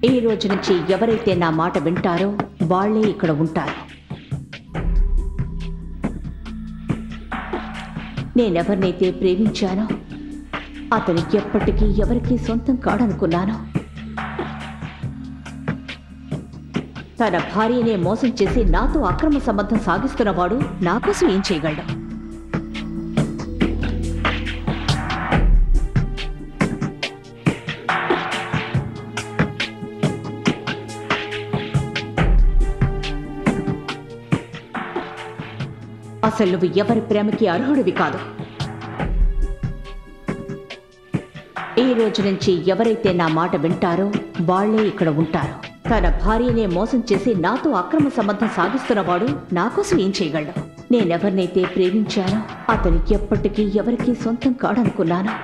ఈ రోజు నుంచి ఎవరైతే నా మాట వింటారో వాళ్ళే ఇక్కడ ఉంటారు నేనెవరినైతే ప్రేమించానో అతను ఎప్పటికీ ఎవరికీ సొంతం కాడనుకున్నాను తన భార్యనే మోసం చేసి నాతో అక్రమ సంబంధం సాగిస్తున్నవాడు నా కోసం ఏం చేయగలడు అసలు నువ్వు ఎవరి ప్రేమకి అర్హుడివి కాదు ఈ రోజు నుంచి ఎవరైతే నా మాట వింటారో వాళ్ళే ఇక్కడ ఉంటారు తన భార్యనే మోసం చేసి నాతో అక్రమ సంబంధం సాగిస్తున్నవాడు నా కోసం ఏం చేయగలడు నేనెవరినైతే ప్రేమించానో అతను ఎప్పటికీ ఎవరికీ సొంతం కాడనుకున్నాను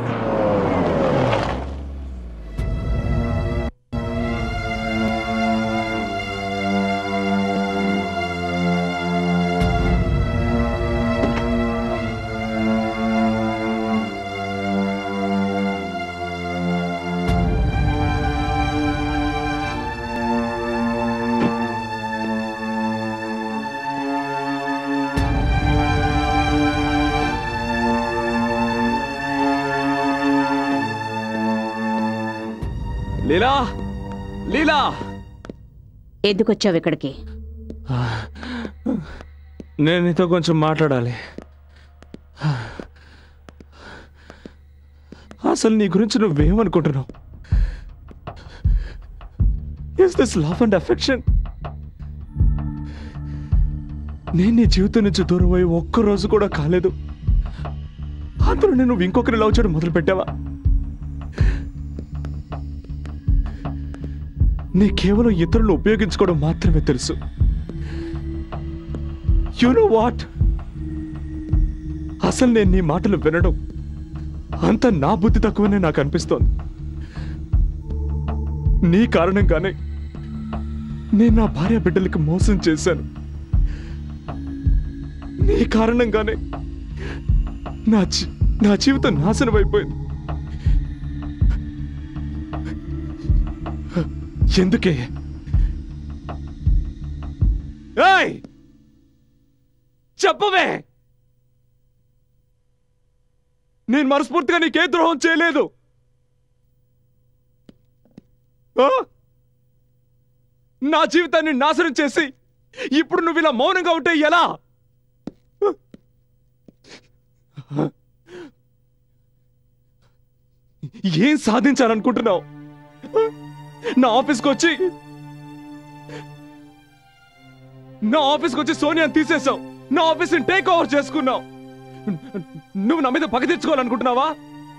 లీలా లీలా ఎందుకొచ్చావు ఇక్కడికి నేను నీతో కొంచెం మాట్లాడాలి అసలు నీ గురించి నువ్వేమనుకుంటున్నావు is this love and affection నేను నీ జీవితం నుంచి దూరం అయ్యి ఒక్క రోజు కూడా కాలేదు అందులో నేను ఇంకొకరి లవ్ చేయడం మొదలు పెట్టావా నీ కేవలం ఇతరులను ఉపయోగించుకోవడం మాత్రమే తెలుసు యు నో వాట్ అసలు నేను నీ మాటలు వినడం అంత నా బుద్ధి తక్కువనే నాకు అనిపిస్తోంది నీ కారణంగానే నేను నా భార్య బిడ్డలకి మోసం చేశాను నీ కారణంగానే నా జీ- నా జీవితం నాశనం అయిపోయింది ఎందుకే ఏయ్ చెప్పవే నేను మనస్ఫూర్తిగా నీకే ద్రోహం చేయలేదు ఆ? నా జీవితాన్ని నాశనం చేసి ఇప్పుడు నువ్వు ఇలా మౌనంగా ఉంటే ఎలా ఏం సాధించాలనుకుంటున్నావు నా ఆఫీస్కి వచ్చి నా ఆఫీస్కి వచ్చి సోనియాని తీసేశావు నా ఆఫీస్ని టేక్ ఓవర్ చేసుకున్నావు నువ్వు నా మీద పగ తెచ్చుకోవాలనుకుంటున్నావా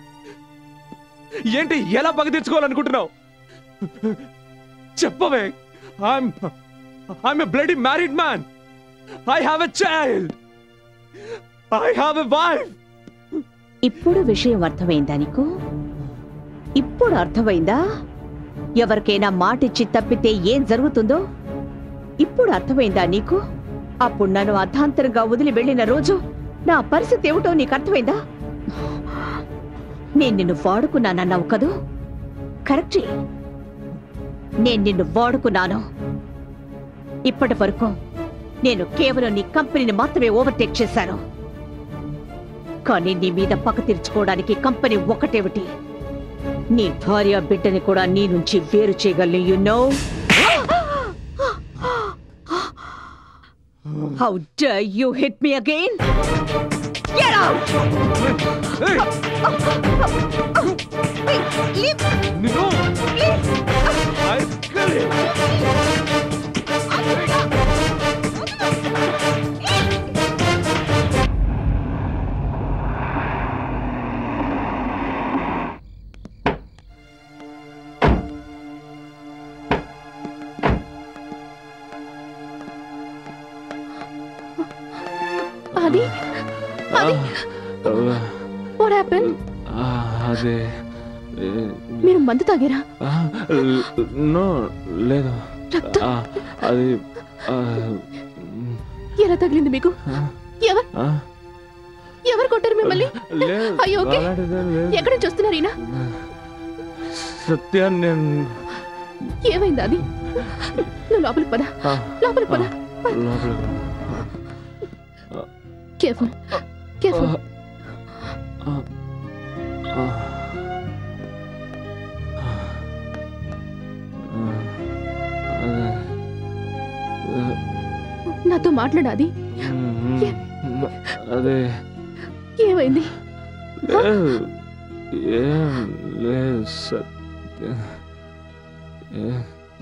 ఏంటి ఎలా పగ తెచ్చుకోవాలనుకుంటున్నావు చెప్పవే I'm I'm a bloody married man I have a child I have a wife ఇప్పుడు విషయం అర్థమైందా నీకు ఇప్పుడు అర్థమైందా ఎవరికైనా మాటిచ్చి తప్పితే ఏం జరుగుతుందో ఇప్పుడు అర్థమైందా నీకు అప్పుడు నన్ను అర్ధాంతరంగా వదిలి వెళ్ళిన రోజు నా పరిస్థితి ఏమిటో నీకు అర్థమైందా నేను నిన్ను వాడుకున్నానన్నావు కదూ కరెక్టే నేను నిన్ను వాడుకున్నాను ఇప్పటి వరకు నేను కేవలం నీ కంపెనీని మాత్రమే ఓవర్టేక్ చేశాను కానీ నీ మీద పక్క తీర్చుకోవడానికి కంపెనీ ఒకటేమిటి నీ భార్య బిడ్డని కూడా నీ నుంచి వేరు చేయగలను you know how dare you hit me again Get out! Leave! నిన్ను Please! I kill you. అది అది వాట్ హ్యాపెన్ అదే మీరు మందు తాగారా నో లేదు రక్తం ఆ, అది ఆ, ఎలా తగిలింది మీకు ఎవరు ఆ, ఎవరు కొట్టారు మిమ్మల్ని లేదు అయ్యో ఓకే అలాంటిదేం లేదు. ఎక్కడి నుంచి వస్తున్నారు ఈయన సత్య నేను ఏమైంది అది నువ్వు లోపలికి పద ఆ, లోపలికి పద లోపలికి రా. కేర్ఫుల్ కేర్ఫుల్ ఆ, ఆ. అదే. నాతో మాట్లాడాది మ్మ్. అదే ఏమైంది లేదు. ఏం లేదు సత్య ఏ-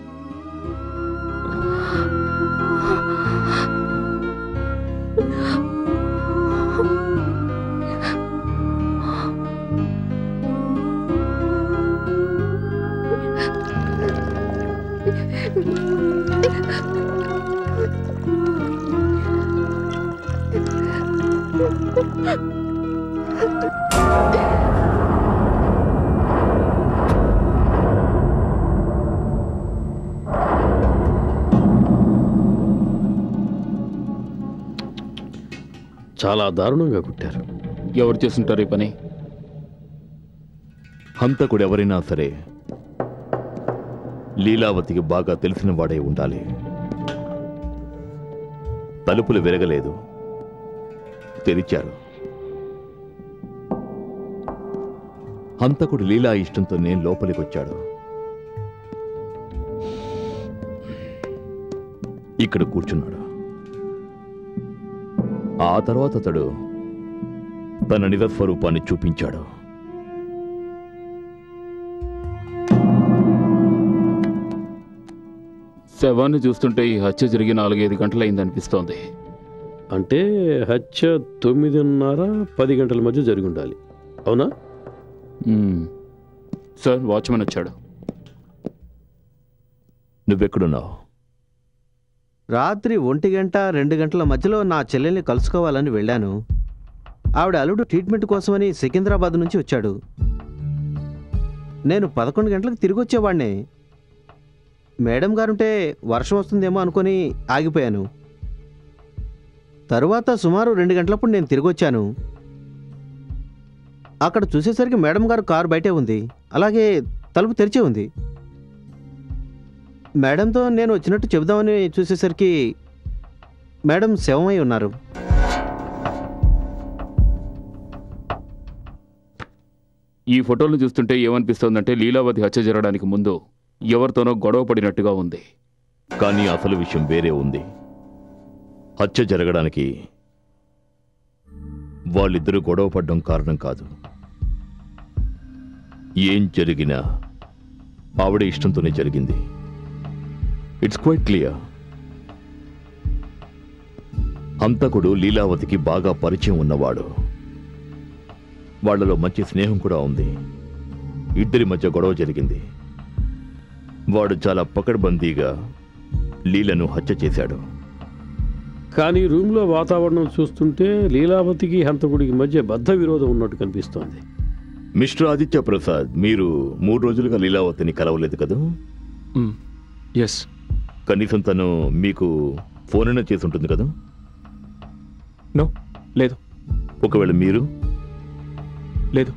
చాలా దారుణంగా కుట్టారు ఎవరు చేస్తుంటారు ఈ పని హంతకుడు ఎవరైనా సరే లీలావతికి బాగా తెలిసిన వాడే ఉండాలి తలుపులు విరగలేదు తెరిచారు హంతకుడు లీలా ఇష్టంతోనే లోపలికొచ్చాడు ఇక్కడ కూర్చున్నాడు ఆ తర్వాత అతడు తన నిజస్వరూపాన్ని చూపించాడు శవాన్ని చూస్తుంటే ఈ హత్య జరిగి నాలుగైదు గంటలైంది అనిపిస్తోంది అంటే హత్య తొమ్మిదిన్నర పది గంటల మధ్య జరిగి ఉండాలి అవునా మ్మ్. సార్ వాచ్మెన్ వచ్చాడు నువ్వెక్కడున్నావు రాత్రి ఒంటి గంట రెండు గంటల మధ్యలో నా చెల్లెల్ని కలుసుకోవాలని వెళ్ళాను ఆవిడ అల్లుడు ట్రీట్మెంట్ కోసమని సికింద్రాబాద్ నుంచి వచ్చాడు నేను పదకొండు గంటలకు తిరిగి వచ్చేవాడినే మేడం గారుంటే వర్షం వస్తుందేమో అనుకొని ఆగిపోయాను తరువాత సుమారు రెండు గంటలప్పుడు నేను తిరిగి వచ్చాను అక్కడ చూసేసరికి మేడం గారు కారు బయటే ఉంది అలాగే తలుపు తెరిచే ఉంది మేడంతో నేను వచ్చినట్టు చెబుదామని చూసేసరికి మేడం శవమై ఉన్నారు ఈ ఫోటోలను చూస్తుంటే ఏమనిపిస్తోందంటే లీలావతి హత్య జరగడానికి ముందు ఎవరితోనో గొడవ పడినట్టుగా ఉంది కానీ అసలు విషయం వేరే ఉంది హత్య జరగడానికి వాళ్ళిద్దరూ గొడవ పడ్డం కారణం కాదు ఏం జరిగినా ఆవిడ ఇష్టంతోనే జరిగింది ఇట్స్ క్వైట్ క్లియర్ హంతకుడు లీలావతికి బాగా పరిచయం ఉన్నవాడు వాళ్ళలో మంచి స్నేహం కూడా ఉంది ఇద్దరి మధ్య గొడవ జరిగింది వాడు చాలా పకడ్బందీగా లీలను హత్య చేశాడు కానీ రూమ్లో వాతావరణం చూస్తుంటే లీలావతికి హంతకుడికి మధ్య బద్ధ విరోధం ఉన్నట్టు కనిపిస్తోంది మిస్టర్ ఆదిత్య ప్రసాద్ మీరు మూడు రోజులుగా లీలావతిని కలవలేదు కదా ఎస్ కనీసం తను మీకు ఫోన్ అయినా చేసి ఉంటుంది కదా నో లేదు ఒకవేళ మీరు లేదు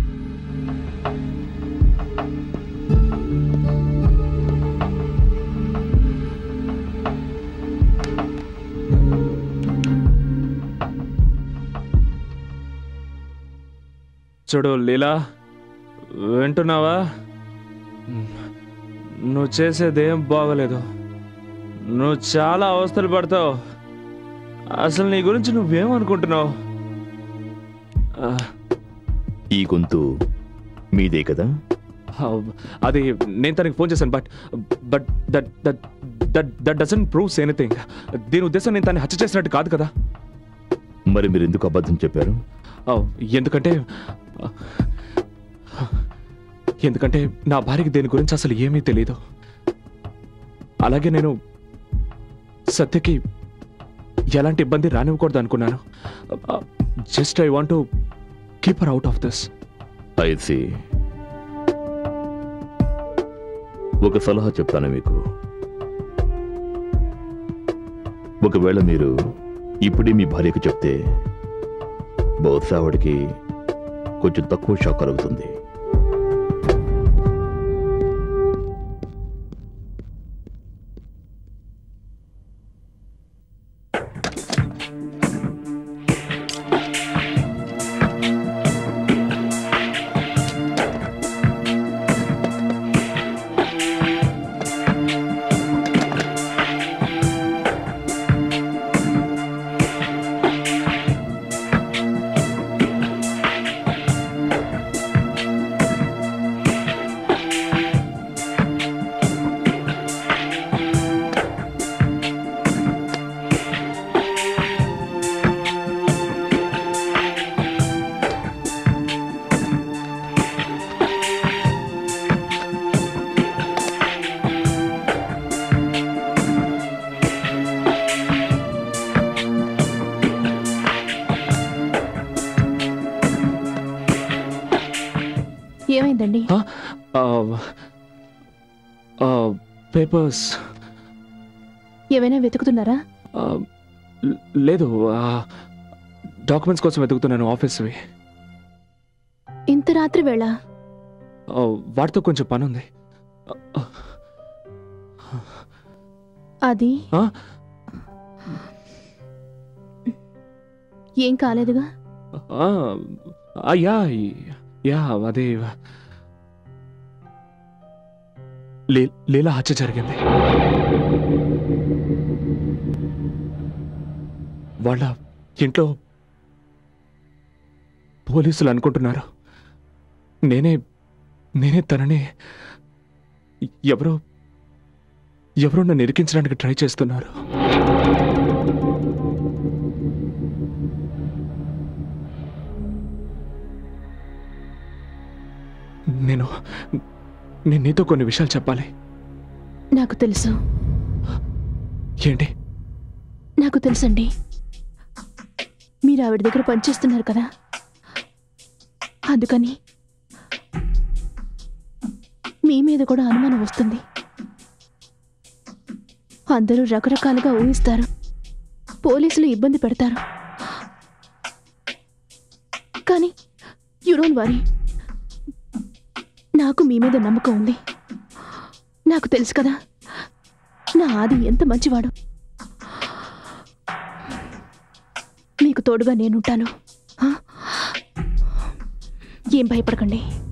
చూడు లీలా వింటున్నావా నువ్వు చేసేదేం బాగోలేదు నువ్వు చాలా అవస్థలు పడతావు అసలు నీ గురించి నువ్వేమనుకుంటున్నావు ఆ, ఈ గొంతు మీదే కదా అది నేను తనకి ఫోన్ చేశాను but but that that that that doesn't proves anything దీని ఉద్దేశం నేను తను హత్య చేసినట్టు కాదు కదా మరి మీరు ఎందుకు అబద్ధం చెప్పారు ఆ, ఎందుకంటే ఎందుకంటే నా భార్యకి దీని గురించి అసలు ఏమీ తెలియదు అలాగే నేను సత్యకి ఎలాంటి ఇబ్బంది రానివ్వకూడదు అనుకున్నాను just I want keep out of this I see ఒక సలహా చెప్తాను మీకు ఒకవేళ మీరు ఇప్పుడే మీ భార్యకు చెప్తే బహుశా ఆవిడకి కొంచెం తక్కువ షాక్ కలుగుతుంది ఏమైందండి పేపర్స్ ఏమైనా వెతుకుతున్నారా లేదు డాక్యుమెంట్స్ కోసం వెతుకుతున్నాను ఆఫీస్వి ఇంత రాత్రి వేళ ఆ, వాటితో కొంచెం పని ఉంది అది ఆ? ఏం కాలేదుగా ఆ, ఆ, యా యా అది లీ- లీలా హత్య జరిగింది వాళ్ళ ఇంట్లో పోలీసులు అనుకుంటున్నారు నేనే నేనే తనని ఎవరో ఎవరో నన్ను ఇరికించడానికి ట్రై చేస్తున్నారు నేను నేను నీతో కొన్ని విషయాలు చెప్పాలి నాకు తెలుసు ఏంటి నాకు తెలుసండి మీరు ఆవిడ దగ్గర పనిచేస్తున్నారు కదా అందుకని మీ మీద కూడా అనుమానం వస్తుంది అందరూ రకరకాలుగా ఊహిస్తారు పోలీసులు ఇబ్బంది పెడతారు కానీ యురోన్ వారి నాకు మీ మీద నమ్మకం ఉంది నాకు తెలుసు కదా నా ఆది ఎంత మంచివాడు మీకు తోడుగా నేనుంటాను ఆ? ఏం భయపడకండి